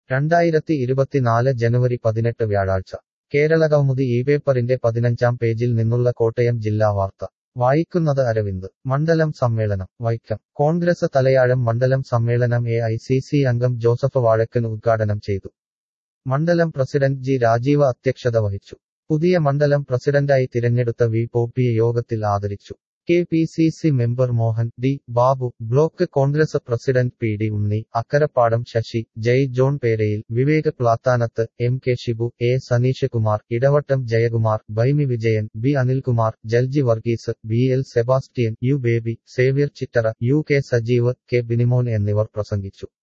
രണ്ടായിരത്തി ഇരുപത്തിനാല് ജനുവരി പതിനെട്ട് വ്യാഴാഴ്ച കേരള കൗമുദി ഈ പേപ്പറിന്റെ പതിനഞ്ചാം പേജിൽ നിന്നുള്ള കോട്ടയം ജില്ലാ വാർത്ത വായിക്കുന്നത് അരവിന്ദ് മണ്ഡലം സമ്മേളനം വൈക്കം കോൺഗ്രസ് തലയാഴം മണ്ഡലം സമ്മേളനം എ ഐ സി സി അംഗം ജോസഫ് വാഴക്കൻ ഉദ്ഘാടനം ചെയ്തു മണ്ഡലം പ്രസിഡന്റ് ജി രാജീവ അധ്യക്ഷത വഹിച്ചു പുതിയ മണ്ഡലം പ്രസിഡന്റായി തിരഞ്ഞെടുത്ത വി പോപ്പിയെ യോഗത്തിൽ ആദരിച്ചു K P C C member Mohan D Babu block Congress president P D Unni Akkarappadam Sasi Jai John Perayil Vivek Plathanath M K Shibu A Saneesh Kumar Edavattam Jayakumar Baimi Vijayan B Anilkumar Jalji Varghese B L Sebastian U Baby Xavier Chittara U K Sajeev K Binimon എന്നിവർ പ്രസംഗിച്ചു